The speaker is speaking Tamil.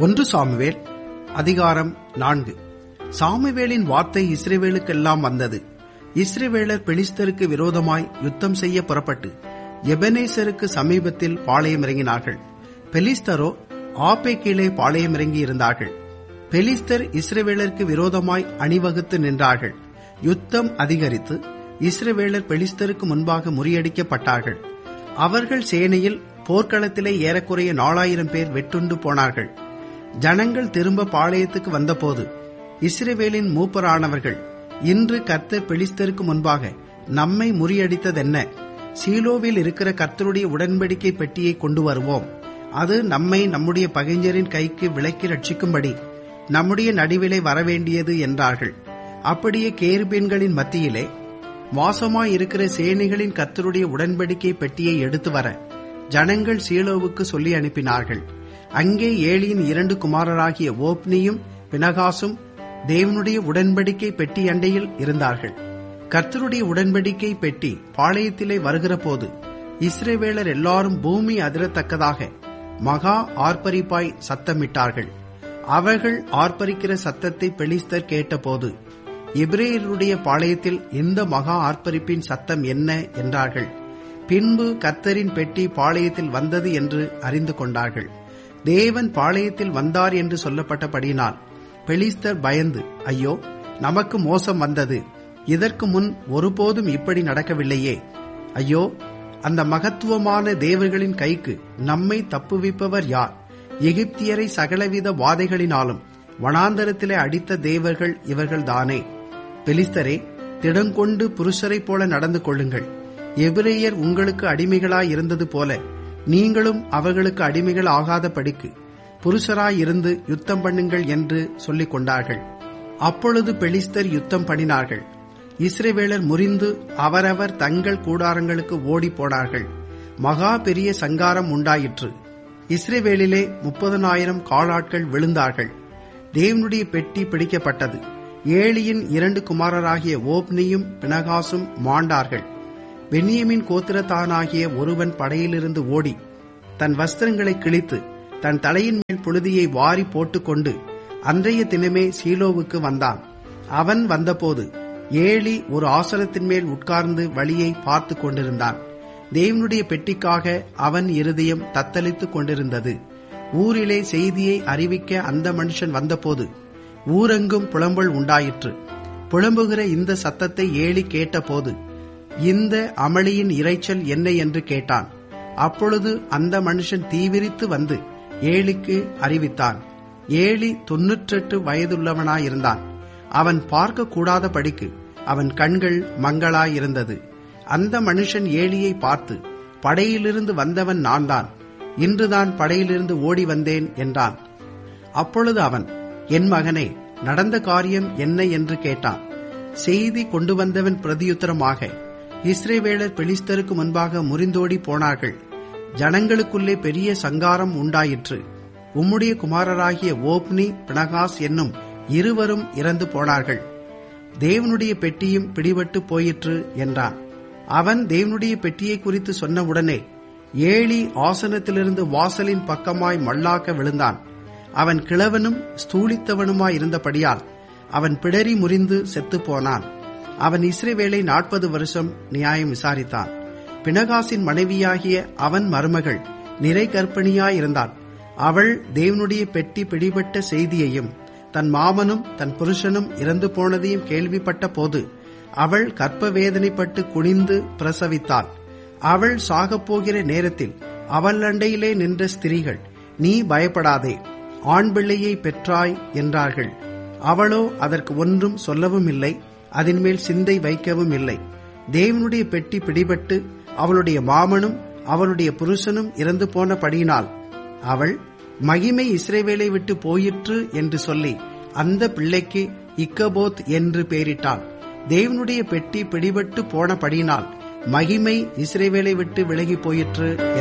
ஒன்று சாமுவேல் அதிகாரம் நான்கு சாமுவேலின் வார்த்தை இஸ்ரேவேலுக்கெல்லாம் வந்தது இஸ்ரேவேலர் பெலிஸ்தருக்கு விரோதமாய் யுத்தம் செய்ய புறப்பட்டு எபனேசருக்கு சமீபத்தில் பாளையமிறங்கினார்கள் பெலிஸ்தரோ ஆப்பே கீழே பாளையமிறங்கி இருந்தார்கள் பெலிஸ்தர் இஸ்ரேவேலருக்கு விரோதமாய் அணிவகுத்து நின்றார்கள் யுத்தம் அதிகரித்து இஸ்ரவேலர் பெலிஸ்தருக்கு முன்பாக முறியடிக்கப்பட்டார்கள் அவர்கள் சேனையில் போர்க்களத்திலே ஏறக்குறைய நாலாயிரம் பேர் வெட்டுண்டு போனார்கள் ஜனங்கள் திரும்ப பாளையத்துக்கு வந்தபோது இஸ்ரவேலின் மூப்பரானவர்கள் இன்று கர்த்தர் பெலிஸ்தருக்கு முன்பாக நம்மை முறியடித்ததென்ன சீலோவில் இருக்கிற கர்த்தருடைய உடன்படிக்கை பெட்டியை கொண்டு வருவோம் அது நம்மை நம்முடைய பகைஞரின் கைக்கு விலக்கி ரட்சிக்கும்படி நம்முடைய நடுவிலே வரவேண்டியது என்றார்கள் அப்படியே கேருபீன்களின் மத்தியிலே வாசமாயிருக்கிற சேனைகளின் கர்த்தருடைய உடன்படிக்கை பெட்டியை எடுத்து வர ஜனங்கள் சீலோவுக்கு சொல்லி அனுப்பினார்கள் அங்கே ஏலியின் இரண்டு குமாரராகிய ஓப்னியும் பினகாசும் தேவனுடைய உடன்படிக்கை பெட்டி அண்டையில் இருந்தார்கள் கர்த்தருடைய உடன்படிக்கை பெட்டி பாளையத்திலே வருகிற போது இஸ்ரேவேலர் எல்லாரும் பூமி அதிரத்தக்கதாக மகா ஆர்ப்பரிப்பாய் சத்தமிட்டார்கள் அவர்கள் ஆர்ப்பரிக்கிற சத்தத்தை பெலிஸ்தர் கேட்டபோது எபிரேயருடைய பாளையத்தில் இந்த மகா ஆர்ப்பரிப்பின் சத்தம் என்ன என்றார்கள் பின்பு கர்த்தரின் பெட்டி பாளையத்தில் வந்தது என்று அறிந்து கொண்டார்கள் தேவன் பாளையத்தில் வந்தார் என்று சொல்லப்பட்டபடியினால் பெலிஸ்தர் பயந்து ஐயோ நமக்கு மோசம் வந்தது இதற்கு முன் ஒருபோதும் இப்படி நடக்கவில்லையே ஐயோ அந்த மகத்துவமான தேவர்களின் கைக்கு நம்மை தப்புவிப்பவர் யார் எகிப்தியரை சகலவித வாதைகளினாலும் வனாந்தரத்திலே அடித்த தேவர்கள் இவர்கள்தானே பெலிஸ்தரே திடங்கொண்டு புருஷரைப் போல நடந்து கொள்ளுங்கள் எபிரேயர் உங்களுக்கு அடிமைகளாய் இருந்தது போல நீங்களும் அவர்களுக்கு அடிமைகள் ஆகாத படிக்கு புருஷராயிருந்து யுத்தம் பண்ணுங்கள் என்று சொல்லிக் கொண்டார்கள் அப்பொழுது பெலிஸ்தர் யுத்தம் பண்ணினார்கள் இஸ்ரேவேலர் முறிந்து அவரவர் தங்கள் கூடாரங்களுக்கு ஓடி போனார்கள் மகா பெரிய சங்காரம் உண்டாயிற்று இஸ்ரேவேலிலே முப்பதனாயிரம் காலாட்கள் விழுந்தார்கள் தேவனுடைய பெட்டி பிடிக்கப்பட்டது ஏழியின் இரண்டு குமாரராகிய ஓப்னியும் பினகாசும் மாண்டார்கள் பென்னியமின் கோத்திரத்தானாகிய ஒருவன் படையிலிருந்து ஓடி தன் வஸ்திரங்களை கிழித்து தன் தலையின் மேல் புழுதியை வாரி போட்டுக்கொண்டு அன்றைய தினமே சீலோவுக்கு வந்தான் அவன் வந்தபோது ஏழி ஒரு ஆசனத்தின் மேல் உட்கார்ந்து வழியை பார்த்து கொண்டிருந்தான் தேவனுடைய பெட்டிக்காக அவன் இருதயம் தத்தளித்துக் கொண்டிருந்தது ஊரிலே செய்தியை அறிவிக்க அந்த மனுஷன் வந்தபோது ஊரெங்கும் புலம்பல் உண்டாயிற்று புலம்புகிற இந்த சத்தத்தை ஏழி கேட்டபோது இந்த அமளியின் இறைச்சல் என்ன என்று கேட்டான் அப்பொழுது அந்த மனுஷன் தீவிரித்து வந்து ஏழிக்கு அறிவித்தான் ஏழி தொன்னூற்றெட்டு வயதுள்ளவனாயிருந்தான் அவன் பார்க்க கூடாத படிக்கு அவன் கண்கள் மங்களாயிருந்தது அந்த மனுஷன் ஏழியை பார்த்து படையிலிருந்து வந்தவன் நான் தான் இன்றுதான் படையிலிருந்து ஓடி வந்தேன் என்றான் அப்பொழுது அவன் என் மகனே நடந்த காரியம் என்ன என்று கேட்டான் செய்தி கொண்டு வந்தவன் பிரதியுத்தரமாக இஸ்ரேவேலர் பெலிஸ்தருக்கு முன்பாக முறிந்தோடி போனார்கள் ஜனங்களுக்குள்ளே பெரிய சங்காரம் உண்டாயிற்று உம்முடைய குமாரராகிய ஓப்னி பினகாஸ் என்னும் இருவரும் இறந்து போனார்கள் தேவனுடைய பெட்டியும் பிடிபட்டு போயிற்று என்றான் அவன் தேவனுடைய பெட்டியை குறித்து சொன்னவுடனே ஏழி ஆசனத்திலிருந்து வாசலின் பக்கமாய் மல்லாக்க விழுந்தான் அவன் கிழவனும் ஸ்தூலித்தவனுமாயிருந்தபடியால் அவன் பிடரி முறிந்து செத்துப்போனான் அவன் இஸ்ரேவேலை நாற்பது வருஷம் நியாயம் விசாரித்தான் பினகாசின் மனைவியாகிய அவன் மருமகள் நிறை கர்ப்பிணியாயிருந்தாள் அவள் தேவனுடைய பெட்டி பிடிபட்ட செய்தியையும் தன் மாமனும் தன் புருஷனும் இறந்து போனதையும் கேள்விப்பட்ட போது அவள் கற்ப வேதனைப்பட்டு குனிந்து பிரசவித்தாள் அவள் சாகப்போகிற நேரத்தில் அவள் அண்டையிலே நின்ற ஸ்திரீகள் நீ பயப்படாதே ஆண் பிள்ளையை பெற்றாய் என்றார்கள் அவளோ அதற்கு ஒன்றும் சொல்லவும் இல்லை அதன் மேல் சிந்தை வைக்கவும் இல்லை தேவனுடைய பெட்டி பிடிபட்டு அவளுடைய மாமனும் அவளுடைய புருஷனும் இறந்து போனபடியினால் அவள் மகிமை இஸ்ரேவேலை விட்டு போயிற்று என்று சொல்லி அந்த பிள்ளைக்கு இக்கபோத் என்று பெயரிட்டாள் தேவனுடைய பெட்டி பிடிபட்டு போனபடியினால் மகிமை இஸ்ரேவேலை விட்டு விலகி போயிற்று